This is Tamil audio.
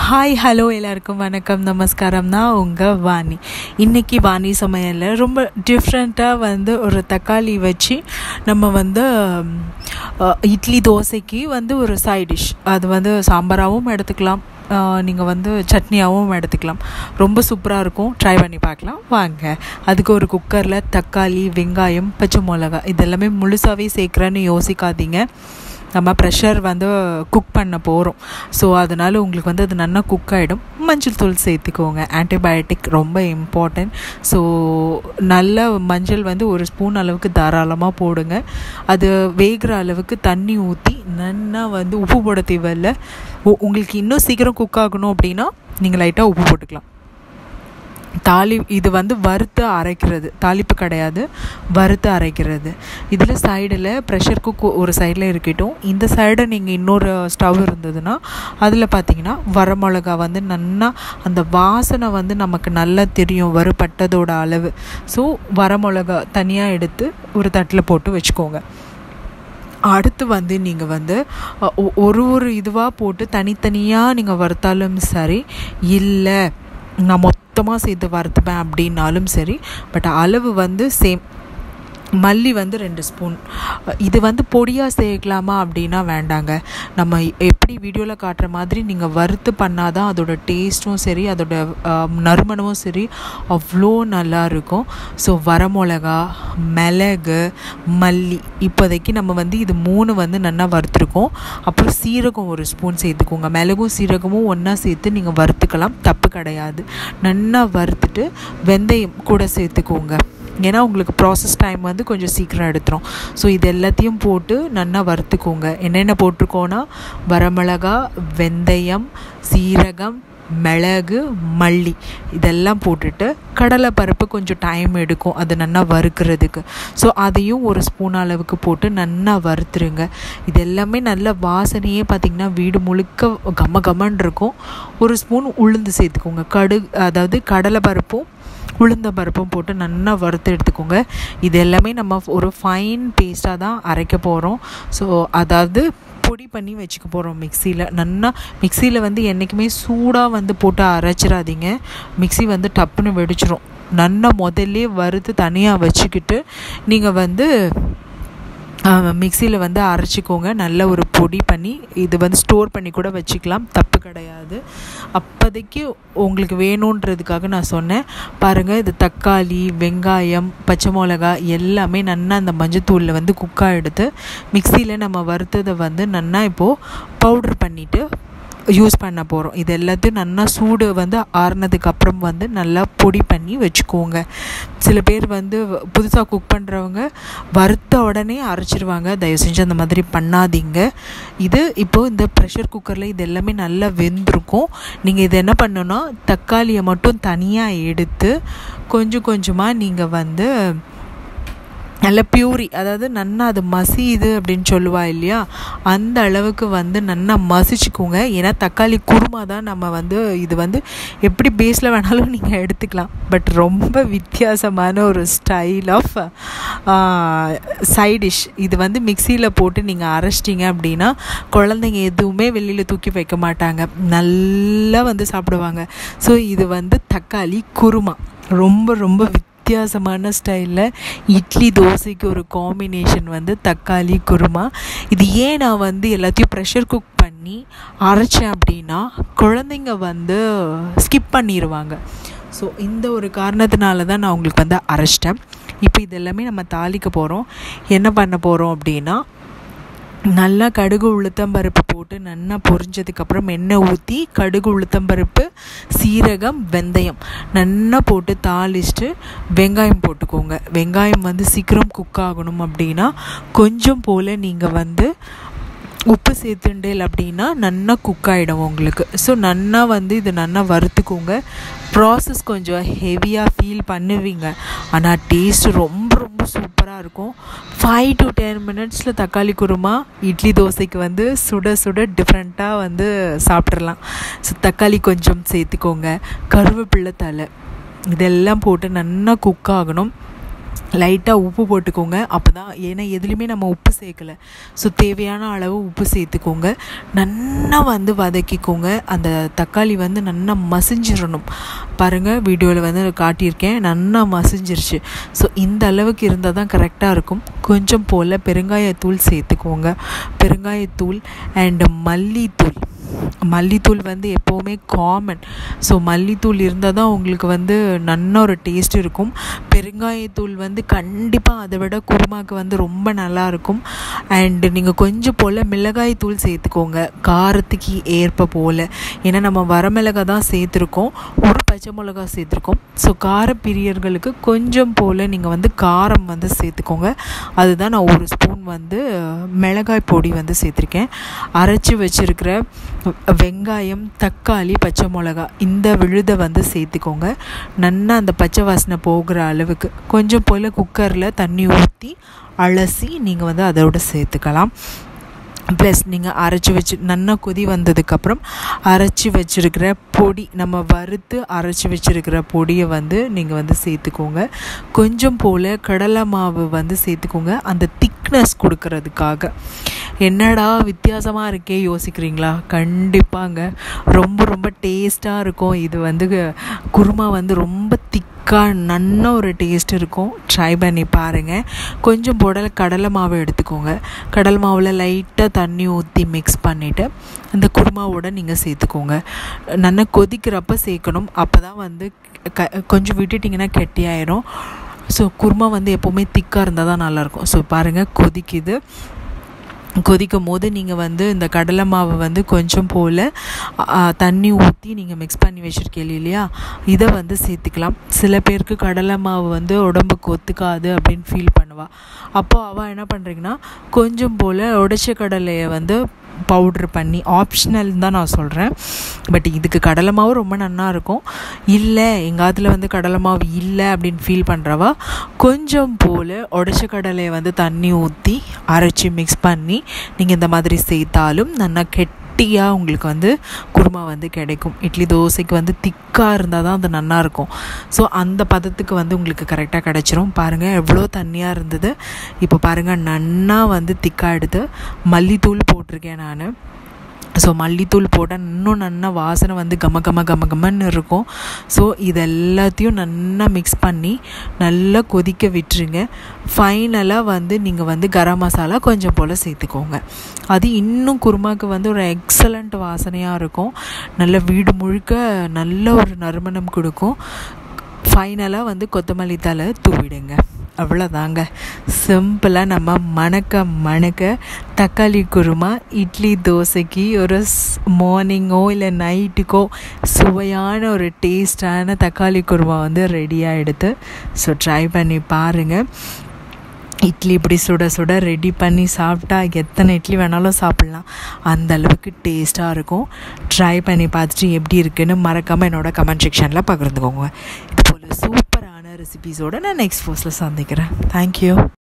ஹாய் ஹலோ எல்லாருக்கும் வணக்கம் நமஸ்காரம் நான் உங்கள் வாணி இன்றைக்கி வாணி சமையலில் ரொம்ப டிஃப்ரெண்ட்டாக வந்து ஒரு தக்காளி வச்சு நம்ம வந்து அஹ், இட்லி தோசைக்கு வந்து ஒரு சைட் டிஷ் அது வந்து சாம்பாராகவும் எடுத்துக்கலாம் நீங்கள் வந்து சட்னியாகவும் எடுத்துக்கலாம் ரொம்ப சூப்பராக இருக்கும் ட்ரை பண்ணி பார்க்கலாம் வாங்க அதுக்கு ஒரு குக்கரில் தக்காளி வெங்காயம் பச்சை மிளகா இதெல்லாமே முழுசாகவே சேர்க்குறேன்னு யோசிக்காதீங்க நம்ம ப்ரெஷர் வந்து குக் பண்ண போகிறோம் ஸோ அதனால் உங்களுக்கு வந்து அது நல்லா குக் ஆகிடும் மஞ்சள் தூள் சேர்த்துக்கோங்க ஆன்டிபயோட்டிக் ரொம்ப இம்பார்ட்டன்ட் ஸோ நல்ல மஞ்சள் வந்து ஒரு ஸ்பூன் அளவுக்கு தாராளமாக போடுங்க அது வேகிற அளவுக்கு தண்ணி ஊற்றி நல்லா வந்து உப்பு போட தேவையில்ல உ- உங்களுக்கு இன்னும் சீக்கிரம் குக் ஆகணும் அப்படின்னா நீங்கள் லைட்டாக உப்பு போட்டுக்கலாம் தாளி இது வந்து வறுத்து அரைக்கிறது தாளிப்பு கிடையாது வறுத்து அரைக்கிறது இதில் சைடில் ப்ரெஷர் குக் ஒரு சைடில் இருக்கட்டும் இந்த சைடு நீங்கள் இன்னொரு ஸ்டவ் இருந்ததுன்னா அதில் பார்த்தீங்கன்னா வரமிளகா வந்து நல்லா அந்த வாசனை வந்து நமக்கு நல்லா தெரியும் வறுபட்டதோட அளவு ஸோ வரமிளகா தனியாக எடுத்து ஒரு தட்டில் போட்டு வச்சுக்கோங்க அடுத்து வந்து நீங்கள் வந்து அ, ஒ- ஒரு ஒரு இதுவாக போட்டு தனித்தனியாக நீங்கள் வறுத்தாலும் சரி இல்லை நான் மொத்தமாக சேர்த்து வறுத்துப்பேன் அப்படின்னாலும் சரி பட் அளவு வந்து சேம் மல்லி வந்து ரெண்டு ஸ்பூன் இது வந்து பொடியாக சேர்க்கலாமா அப்படின்னா வேண்டாங்க நம்ம எப்படி வீடியோவில் காட்டுற மாதிரி நீங்கள் வறுத்து பண்ணாதான் அதோட டேஸ்ட்டும் சரி அதோட ஆம், நறுமணமும் சரி அவ்வளோ நல்லா இருக்கும் ஸோ வரமிளகா மிளகு மல்லி இப்போதைக்கு நம்ம வந்து இது மூணு வந்து நல்லா வறுத்துருக்கோம் அப்புறம் சீரகம் ஒரு ஸ்பூன் சேர்த்துக்கோங்க மிளகும் சீரகமும் ஒன்றா சேர்த்து நீங்கள் வறுத்துக்கலாம் தப்பு கிடையாது நல்லா வறுத்துட்டு வெந்தயம் கூட சேர்த்துக்கோங்க ஏன்னா உங்களுக்கு ப்ராசஸ் டைம் வந்து கொஞ்சம் சீக்கிரம் எடுத்துரும் ஸோ இது எல்லாத்தையும் போட்டு நல்லா வறுத்துக்கோங்க என்னென்ன போட்டிருக்கோன்னா வரமிளகா வெந்தயம் சீரகம் மிளகு மல்லி இதெல்லாம் போட்டுட்டு கடலைப்பருப்பு கொஞ்சம் டைம் எடுக்கும் அது நல்லா வறுக்கிறதுக்கு ஸோ அதையும் ஒரு ஸ்பூன் அளவுக்கு போட்டு நல்லா வறுத்துருங்க இது எல்லாமே நல்ல வாசனையே பார்த்திங்கன்னா வீடு முழுக்க கம கமன்னு இருக்கும் ஒரு ஸ்பூன் உளுந்து சேர்த்துக்கோங்க கடு அதாவது கடலைப்பருப்பும் உளுந்த பருப்பும் போட்டு நல்லா வறுத்து எடுத்துக்கோங்க இது எல்லாமே நம்ம ஒரு ஃபைன் பேஸ்ட்டாக தான் அரைக்க போகிறோம் ஸோ அதாவது பொடி பண்ணி வச்சுக்க போகிறோம் மிக்சியில் நல்லா மிக்சியில் வந்து என்றைக்குமே சூடாக வந்து போட்டு அரைச்சிடாதீங்க மிக்ஸி வந்து டப்புன்னு வெடிச்சிரும் நல்லா முதல்ல வறுத்து தனியாக வச்சுக்கிட்டு நீங்கள் வந்து மிக்சியில் வந்து அரைச்சிக்கோங்க நல்ல ஒரு பொடி பண்ணி இது வந்து ஸ்டோர் பண்ணி கூட வச்சுக்கலாம் தப்பு கிடையாது அப்போதைக்கு உங்களுக்கு வேணுன்றதுக்காக நான் சொன்னேன் பாருங்கள் இது தக்காளி வெங்காயம் பச்சை மிளகா எல்லாமே நல்லா அந்த மஞ்சத்தூளில் வந்து குக்காக எடுத்து மிக்சியில் நம்ம வறுத்ததை வந்து நல்லா இப்போது பவுட்ரு பண்ணிவிட்டு யூஸ் பண்ண போகிறோம் இது எல்லாத்தையும் நல்லா சூடு வந்து ஆறுனதுக்கு அப்புறம் வந்து நல்லா பொடி பண்ணி வச்சுக்கோங்க சில பேர் வந்து புதுசாக குக் பண்ணுறவங்க வறுத்த உடனே அரைச்சிருவாங்க தயவு செஞ்சு அந்த மாதிரி பண்ணாதீங்க இது இப்போது இந்த ப்ரெஷர் குக்கரில் இது எல்லாமே நல்லா வெந்திருக்கும் நீங்கள் இது என்ன பண்ணணும்னா தக்காளியை மட்டும் தனியாக எடுத்து கொஞ்சம் கொஞ்சமாக நீங்கள் வந்து நல்ல பியூரி அதாவது நன்னா அது மசியுது அப்படின்னு சொல்லுவா இல்லையா அந்த அளவுக்கு வந்து நன்னா மசிச்சுக்கோங்க ஏன்னா தக்காளி குருமா தான் நம்ம வந்து இது வந்து எப்படி பேஸில் வேணாலும் நீங்கள் எடுத்துக்கலாம் பட் ரொம்ப வித்தியாசமான ஒரு ஸ்டைல் ஆஃப் சைடிஷ் இது வந்து மிக்சியில் போட்டு நீங்கள் அரைச்சிட்டிங்க அப்படின்னா குழந்தைங்க எதுவுமே வெளியில் தூக்கி வைக்க மாட்டாங்க நல்லா வந்து சாப்பிடுவாங்க ஸோ இது வந்து தக்காளி குருமா ரொம்ப ரொம்ப வித்தியாசமான ஸ்டைலில் இட்லி தோசைக்கு ஒரு காம்பினேஷன் வந்து தக்காளி குருமா இது ஏன் நான் வந்து எல்லாத்தையும் ப்ரெஷர் குக் பண்ணி அரைச்சேன் அப்படின்னா குழந்தைங்க வந்து ஸ்கிப் பண்ணிடுவாங்க ஸோ இந்த ஒரு காரணத்தினால தான் நான் உங்களுக்கு வந்து அரைச்சிட்டேன் இப்போ இது எல்லாமே நம்ம தாளிக்க போகிறோம் என்ன பண்ண போகிறோம் அப்படின்னா நல்லா கடுகு உளுத்தம்பருப்பு போட்டு நல்லா பொரிஞ்சதுக்கப்புறம் எண்ணெய் ஊற்றி கடுகு உளுத்தம்பருப்பு சீரகம் வெந்தயம் நல்லா போட்டு தாளிச்சிட்டு வெங்காயம் போட்டுக்கோங்க வெங்காயம் வந்து சீக்கிரம் குக் ஆகணும் அப்படின்னா கொஞ்சம் போல் நீங்கள் வந்து உப்பு சேர்த்துண்டேல் அப்படின்னா நல்லா குக் ஆகிடும் உங்களுக்கு ஸோ நல்லா வந்து இது நல்லா வறுத்துக்கோங்க ப்ராசஸ் கொஞ்சம் ஹெவியாக ஃபீல் பண்ணுவீங்க ஆனால் டேஸ்ட் ரொம்ப ரொம்ப சூப்பராக இருக்கும் ஃபைவ் டு டென் மினிட்ஸில் தக்காளி குருமா இட்லி தோசைக்கு வந்து சுட சுட டிஃப்ரெண்ட்டாக வந்து சாப்பிட்றலாம் ஸோ தக்காளி கொஞ்சம் சேர்த்துக்கோங்க கருவேப்பிலை தலை இதெல்லாம் போட்டு நல்லா குக் ஆகணும் லைட்டாக உப்பு போட்டுக்கோங்க அப்போ தான் ஏன்னா எதுலேயுமே நம்ம உப்பு சேர்க்கலை ஸோ தேவையான அளவு உப்பு சேர்த்துக்கோங்க நல்லா வந்து வதக்கிக்கோங்க அந்த தக்காளி வந்து நல்லா மசிஞ்சிடணும் பாருங்கள் வீடியோவில் வந்து காட்டியிருக்கேன் நல்லா மசிஞ்சிருச்சு ஸோ இந்த அளவுக்கு இருந்தால் தான் கரெக்டாக இருக்கும் கொஞ்சம் போல் பெருங்காயத்தூள் சேர்த்துக்கோங்க பெருங்காயத்தூள் அண்டு மல்லித்தூள் மல்லித்தூள் வந்து எப்போவுமே காமன் ஸோ மல்லித்தூள் இருந்தால் தான் உங்களுக்கு வந்து நல்ல ஒரு டேஸ்ட் இருக்கும் பெருங்காயத்தூள் வந்து கண்டிப்பாக அதை விட குருமாக்கு வந்து ரொம்ப நல்லாயிருக்கும் அண்டு நீங்கள் கொஞ்சம் போல் மிளகாய் தூள் சேர்த்துக்கோங்க காரத்துக்கு ஏற்ப போல் ஏன்னா நம்ம வரமிளகாய் தான் சேர்த்துருக்கோம் ஒரு பச்சை மிளகா சேர்த்துருக்கோம் ஸோ கார பிரியர்களுக்கு கொஞ்சம் போல் நீங்கள் வந்து காரம் வந்து சேர்த்துக்கோங்க அதுதான் நான் ஒரு ஸ்பூன் வந்து மிளகாய் பொடி வந்து சேர்த்துருக்கேன் அரைச்சி வச்சுருக்கிற வெங்காயம் தக்காளி பச்சை மிளகா இந்த விழுதை வந்து சேர்த்துக்கோங்க நல்லா அந்த பச்சை வாசனை போகிற அளவுக்கு கொஞ்சம் போல் குக்கரில் தண்ணி ஊற்றி அலசி நீங்கள் வந்து அதோட சேர்த்துக்கலாம் ப்ளஸ் நீங்கள் அரைச்சி வச்சு நல்லா கொதி வந்ததுக்கப்புறம் அரைச்சி வச்சுருக்கிற பொடி நம்ம வறுத்து அரைச்சி வச்சுருக்கிற பொடியை வந்து நீங்கள் வந்து சேர்த்துக்கோங்க கொஞ்சம் போல் கடலை மாவு வந்து சேர்த்துக்கோங்க அந்த திக்னஸ் கொடுக்கறதுக்காக என்னடா வித்தியாசமாக இருக்கே யோசிக்கிறீங்களா கண்டிப்பாங்க ரொம்ப ரொம்ப டேஸ்ட்டாக இருக்கும் இது வந்து குருமா வந்து ரொம்ப திக்காக நல்ல ஒரு டேஸ்ட் இருக்கும் ட்ரை பண்ணி பாருங்கள் கொஞ்சம் போடல கடலை மாவு எடுத்துக்கோங்க கடலை மாவில் லைட்டாக தண்ணி ஊற்றி மிக்ஸ் பண்ணிவிட்டு அந்த குருமாவோட நீங்கள் சேர்த்துக்கோங்க நல்லா கொதிக்கிறப்ப சேர்க்கணும் அப்போ தான் வந்து க கொஞ்சம் விட்டுட்டிங்கன்னா கெட்டியாயிரும் ஸோ குருமா வந்து எப்போவுமே திக்காக இருந்தால் தான் நல்லாயிருக்கும் ஸோ பாருங்கள் கொதிக்குது கொதிக்கும் போது நீங்கள் வந்து இந்த கடலை மாவை வந்து கொஞ்சம் போல் தண்ணி ஊற்றி நீங்கள் மிக்ஸ் பண்ணி வச்சுருக்கீங்க இல்லையா இதை வந்து சேர்த்துக்கலாம் சில பேருக்கு கடலை மாவு வந்து உடம்புக்கு ஒத்துக்காது அப்படின்னு ஃபீல் பண்ணுவாள் அப்போது அவள் என்ன பண்ணுறீங்கன்னா கொஞ்சம் போல் உடைச்ச கடலையை வந்து பவுட்ரு பண்ணி ஆப்ஷனல் தான் நான் சொல்கிறேன் பட் இதுக்கு கடலை மாவு ரொம்ப நல்லா இருக்கும் இல்லை எங்கள் அதில் வந்து கடலை மாவு இல்லை அப்படின்னு ஃபீல் பண்ணுறவா கொஞ்சம் போல் உடச்ச கடலையை வந்து தண்ணி ஊற்றி அரைச்சி மிக்ஸ் பண்ணி நீங்கள் இந்த மாதிரி சேர்த்தாலும் நல்லா கெட் கெட்டியாக உங்களுக்கு வந்து குருமா வந்து கிடைக்கும் இட்லி தோசைக்கு வந்து திக்காக இருந்தால் தான் அது நல்லாயிருக்கும் ஸோ அந்த பதத்துக்கு வந்து உங்களுக்கு கரெக்டாக கிடச்சிரும் பாருங்கள் எவ்வளோ தண்ணியாக இருந்தது இப்போ பாருங்கள் நன்னா வந்து திக்காக எடுத்து மல்லித்தூள் போட்டிருக்கேன் நான் ஸோ மல்லித்தூள் போட்டால் இன்னும் நல்லா வாசனை வந்து கம கம கம கமன்னு இருக்கும் ஸோ இது எல்லாத்தையும் நல்லா மிக்ஸ் பண்ணி நல்லா கொதிக்க விட்டுருங்க ஃபைனலாக வந்து நீங்கள் வந்து கரம் மசாலா கொஞ்சம் போல் சேர்த்துக்கோங்க அது இன்னும் குருமாக்கு வந்து ஒரு எக்ஸலண்ட் வாசனையாக இருக்கும் நல்ல வீடு முழுக்க நல்ல ஒரு நறுமணம் கொடுக்கும் ஃபைனலாக வந்து கொத்தமல்லி தலை தூவிடுங்க அவ்வளோதாங்க சிம்பிளாக நம்ம மணக்க மணக்க தக்காளி குருமா இட்லி தோசைக்கு ஒரு மார்னிங்கோ இல்லை நைட்டுக்கோ சுவையான ஒரு டேஸ்டான தக்காளி குருமா வந்து ரெடியாக எடுத்து ஸோ ட்ரை பண்ணி பாருங்கள் இட்லி இப்படி சுட சுட ரெடி பண்ணி சாப்பிட்டா எத்தனை இட்லி வேணாலும் சாப்பிட்லாம் அந்த அளவுக்கு டேஸ்ட்டாக இருக்கும் ட்ரை பண்ணி பார்த்துட்டு எப்படி இருக்குன்னு மறக்காமல் என்னோடய கமெண்ட் செக்ஷனில் பகிர்ந்துக்கோங்க இது போல் சூப்பரான ரெசிபீஸோடு நான் நெக்ஸ்ட் போஸ்ட்டில் சந்திக்கிறேன் தேங்க்யூ